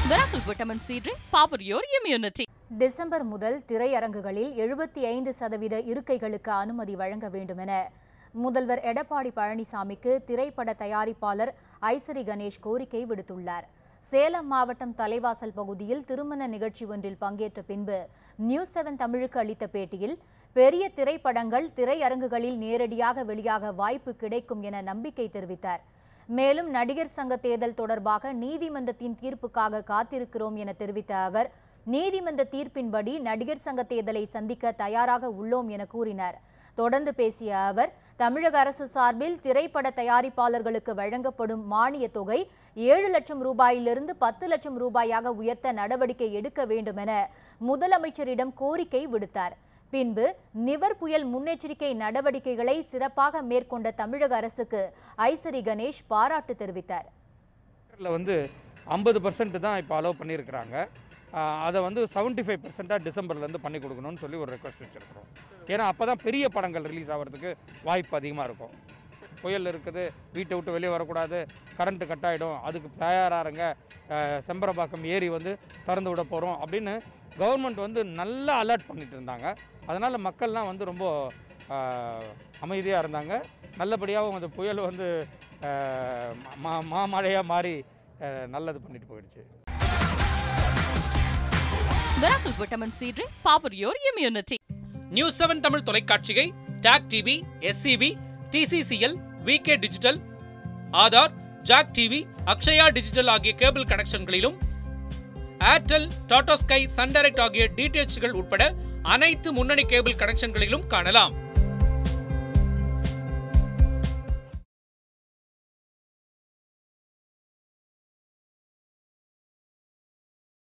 Miracle Vitamin C Drink, power your immunity. December முதல் திரையரங்குகளில் எழுபத்தி ஐந்து சதவீத இருக்கைகளுக்கு அனுமதி வழங்க வேண்டும் என முதல்வர் எடப்பாடி பழனிசாமிக்கு திரைப்பட தயாரிப்பாளர் ஐசரி கணேஷ் கோரிக்கை விடுத்துள்ளார் சேலம் மாவட்டம் தலைவாசல் பகுதியில் திருமண நிகழ்ச்சி ஒன்றில் பங்கேற்ற பின்பு நியூஸ் செவன் தமிழுக்கு அளித்த பேட்டியில் பெரிய திரைப்படங்கள் திரையரங்குகளில் நேரடியாக வெளியாக வாய்ப்பு கிடைக்கும் என நம்பிக்கை தெரிவித்தார் மேலும் நடிகர் சங்க தேர்தல் தொடர்பாக நீதிமன்றத்தின் தீர்ப்புக்காக காத்திருக்கிறோம் என தெரிவித்த அவர் நீதிமன்ற தீர்ப்பின்படி நடிகர் சங்க தேர்தலை சந்திக்க தயாராக உள்ளோம் என கூறினார் தொடர்ந்து பேசிய அவர் தமிழக அரசு சார்பில் திரைப்பட தயாரிப்பாளர்களுக்கு வழங்கப்படும் மானிய தொகை ஏழு லட்சம் ரூபாயிலிருந்து பத்து லட்சம் ரூபாயாக உயர்த்த நடவடிக்கை எடுக்க வேண்டும் என முதலமைச்சரிடம் கோரிக்கை விடுத்தார் பின்பு நிவர் புயல் முன்னெச்சரிக்கை நடவடிக்கைகளை சிறப்பாக மேற்கொண்ட தமிழக அரசுக்கு ஐசரி கணேஷ் பாராட்டு தெரிவித்தார் தியேட்டரில் வந்து ஐம்பது பர்சன்ட் தான் இப்போ அலோவ் பண்ணியிருக்கிறாங்க ஆஹ் அதை வந்து செவன்ட்டி ஃபைவ் பர்சென்ட்டாக டிசம்பர்லேருந்து பண்ணி கொடுக்கணும்னு சொல்லி ஒரு ரெக்வஸ்ட் வச்சுருக்கிறோம் ஏன்னா அப்போ தான் பெரிய படங்கள் ரிலீஸ் ஆகிறதுக்கு வாய்ப்பு அதிகமாக இருக்கும் புயல் இருக்குது வீட்டை விட்டு வெளியே வரக்கூடாது கரண்ட்டு கட் ஆகிடும் அதுக்கு தயாராருங்க ஆஹ் செம்பரபாக்கம் ஏரி வந்து திறந்து விட போகிறோம் அப்படின்னு கவர்மெண்ட் வந்து நல்லா அலர்ட் பண்ணிட்டு இருந்தாங்க அதனால் மக்கள்லாம் வந்து ரொம்ப அமைதியாக இருந்தாங்க நல்லபடியாகவும் அந்த புயல் வந்து ஆஹ் மா மாமழையாக மாறி ஆஹ் நல்லது பண்ணிட்டு போயிடுச்சு Miracle Vitamin C Drink, power your immunity. News seven Tamil தொலைக்காட்சியை டாக் TV SCB TCCL VK digital Aadhaar jack TV Akshaya digital ஆகிய கேபிள் கனெக்ஷன்களிலும் Airtel Tata sky Sun Direct ஆகிய டிடிஎச்கள் உட்பட அனைத்து முன்னணி கேபிள் கனெக்ஷன்களிலும் காணலாம்